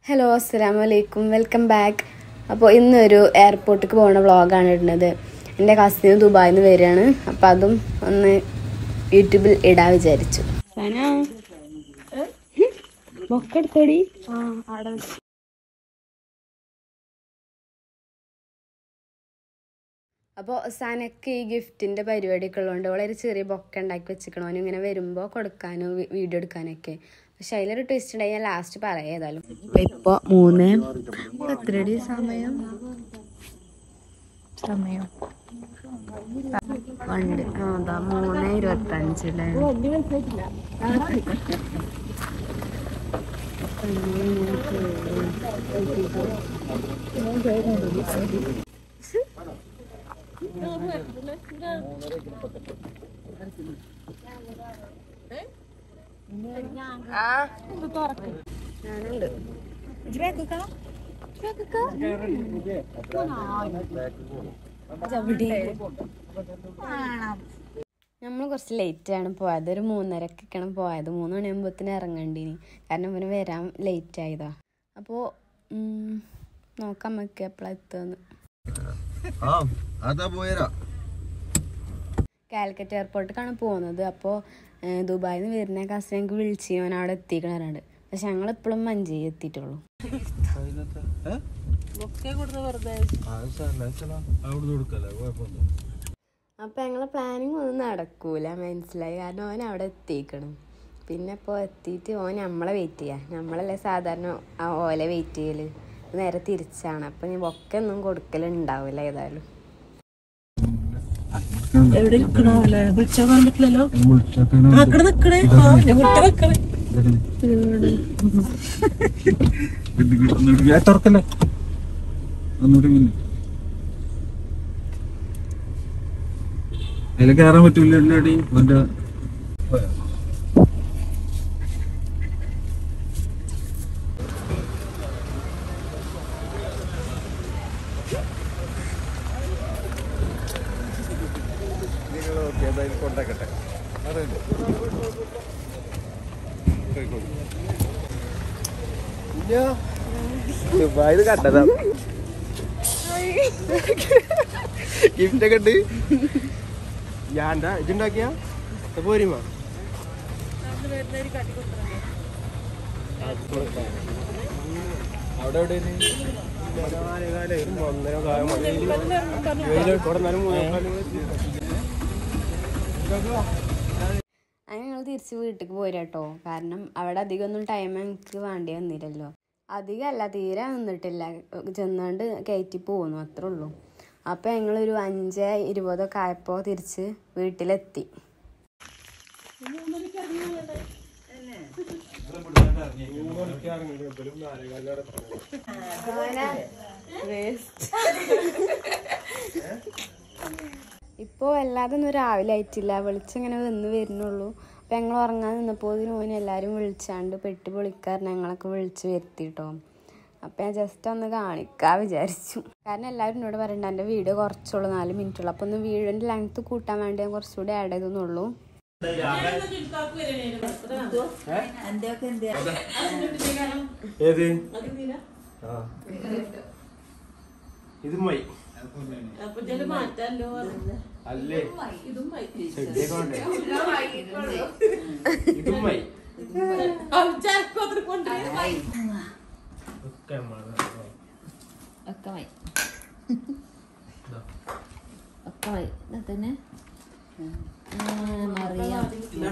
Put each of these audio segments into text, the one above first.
Hello അസ്സാം വലൈക്കും welcome back അപ്പോൾ ഇന്നൊരു എയർപോർട്ടിലേക്ക് പോകുന്ന വ്ളോഗാണ് ഇടുന്നത് എൻ്റെ കസിന് ദുബായിൽ നിന്ന് വരികയാണ് അപ്പോൾ അതും ഒന്ന് യൂട്യൂബിൽ ഇടാൻ വിചാരിച്ചു ബൊക്കെടുത്തോടി അപ്പോൾ സനക്ക് ഈ ഗിഫ്റ്റിൻ്റെ പരിപാടിയൊക്കെ ഉള്ളതുകൊണ്ട് വളരെ ചെറിയ ബൊക്ക ഉണ്ടാക്കി വെച്ചിക്കണം അവന് ഇങ്ങനെ വരുമ്പോൾ കൊടുക്കാനും വി- വീഡിയോ എടുക്കാനൊക്കെ പക്ഷെ അതിലൊരു ട്വിസ്റ്റ് ഉണ്ടായി ഞാൻ ലാസ്റ്റ് പറയാം ഏതായാലും ഇപ്പോൾ മൂന്ന് എത്രടി സമയം സമയം പണ്ട് ആ, അതാ മൂന്ന് ഇരുപത്തഞ്ചിലെ ഞാനുണ്ട് നമ്മൾ കുറച്ച് ലേറ്റ് ആണ് പോയത് ഒരു മൂന്നരക്കൊക്കെയാണ് പോയത് മൂന്ന് മണിയാകുമ്പോഴത്തേന് ഇറങ്ങണ്ടിനി കാരണം ഇവന് വരാൻ ലേറ്റ് ആയതാ അപ്പോൾ നോക്കാം നമുക്ക് എപ്പോഴാണ് എത്തുമെന്ന് ആ അതാ പോയരാ കാലിക്കറ്റ് എയർപോർട്ടിലേക്കാണ് പോകുന്നത് അപ്പോൾ ദുബായിൽ നിന്ന് വരുന്ന കസിനെ എനിക്ക് വിളിച്ച് അവൻ അവിടെ എത്തിക്കണറുണ്ട് പക്ഷെ ഞങ്ങൾ ഇപ്പോഴും മഞ്ചേരി എത്തിയിട്ടുള്ളൂ അവിടുന്ന് കൊടുക്കല്ലേ കുഴപ്പമൊന്നും അപ്പോൾ ഞങ്ങളെ പ്ലാനിങ് ഒന്നും നടക്കൂല മനസ്സിലായി കാരണം അവൻ അവിടെ എത്തിക്കണം പിന്നെ ഇപ്പോൾ എത്തിയിട്ട് ഓൻ നമ്മളെ വെയിറ്റ് ചെയ്യാം നമ്മളല്ലേ സാധാരണ ആ ഓലെ വെയിറ്റ് ചെയ്യൽ നേരെ തിരിച്ചാണ് അപ്പം ഞാൻ ഒക്കെ ഒന്നും കൊടുക്കലുണ്ടാവില്ല ഏതായാലും എവിടെ നിക്കണോ അല്ലേ വിളിച്ചാ പറയാൻ പറ്റില്ലല്ലോ ആക്കടെ നിക്കണേ ആ ഞാൻ വിട്ട് നിക്കണേ തുറക്കല്ലേ ഒന്നുകൂടി മുന്നേ അതിൽ കയറാൻ പറ്റൂല അടി അവന്റെ കൊണ്ടാക്കട്ടെ ദുബായിൽ കണ്ടതാ ഗിഫ്റ്റ് ഒക്കെ ഉണ്ട് ഞാൻ എന്താ ഇതുണ്ടാക്കിയ പോരുമാ അവിടെ എവിടെ ഒന്നര കാലം അങ്ങനെ ഞങ്ങൾ തിരിച്ച് വീട്ടിലേക്ക് പോരാട്ടോ കാരണം അവിടെ അധികം ഒന്നും ടൈം എനിക്ക് വേണ്ടി വന്നില്ലല്ലോ അധികം അല്ല തീരെ നിന്നിട്ടില്ല ചെന്നാണ്ട് കയറ്റി പോകുന്നു അത്രേ ഉള്ളൂ അപ്പോൾ ഞങ്ങളൊരു അഞ്ച് ഇരുപതൊക്കെ ആയപ്പോൾ തിരിച്ച് വീട്ടിലെത്തി ഇപ്പോൾ വല്ലാതെ ഒന്നും രാവിലെ ആയിട്ടില്ല വെളിച്ചിങ്ങനെ വന്ന് വരുന്നുള്ളൂ അപ്പം ഞങ്ങൾ ഉറങ്ങാൻ നിന്നപ്പോൾ ഇതിന് മോനെ എല്ലാവരും വിളിച്ചാണ്ട് പെട്ടി പൊളിക്കാർ ഞങ്ങളൊക്കെ വിളിച്ച് വരുത്തിട്ടോ അപ്പം ഞാൻ ജസ്റ്റ് ഒന്ന് കാണിക്കാൻ വിചാരിച്ചു കാരണം എല്ലാവരും എന്നോട് പറയണ്ട എൻ്റെ വീഡിയോ കുറച്ചുള്ളൂ നാല് മിനിറ്റുള്ളൂ അപ്പോൾ ഒന്ന് വീഡിയോൻ്റെ ലെങ്ത്ത് കൂട്ടാൻ വേണ്ടി ഞാൻ കുറച്ചുകൂടി ആഡ് ചെയ്തെന്നുള്ളൂ ഏത് ആ ഇത് മൈ അല്ലേ ചെടിയൊക്കെ വേണ്ടേ? ഇതും മൈ ഒക്കെ നമ്മള് ഒക്കെ മായി ഒക്കെ മായി എന്നാ തന്നെ മറിയാം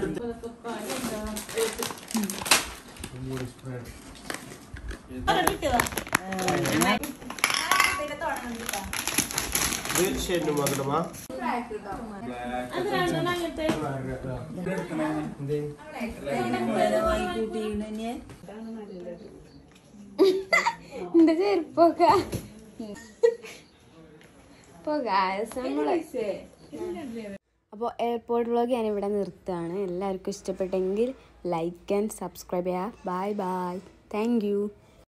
ഇത് ഷെഡ് മാത്രമാ എൻ്റെ ചെരുപ്പൊക്കെ ഇപ്പോൾ നമ്മളെ അപ്പോൾ എയർപോർട്ട് വ്ളോഗ് ഞാൻ ഇവിടെ നിർത്തുകയാണ് എല്ലാവർക്കും ഇഷ്ടപ്പെട്ടെങ്കിൽ ലൈക്ക് ആൻഡ് സബ്സ്ക്രൈബ് ചെയ്യുക ബൈ ബൈ താങ്ക് യു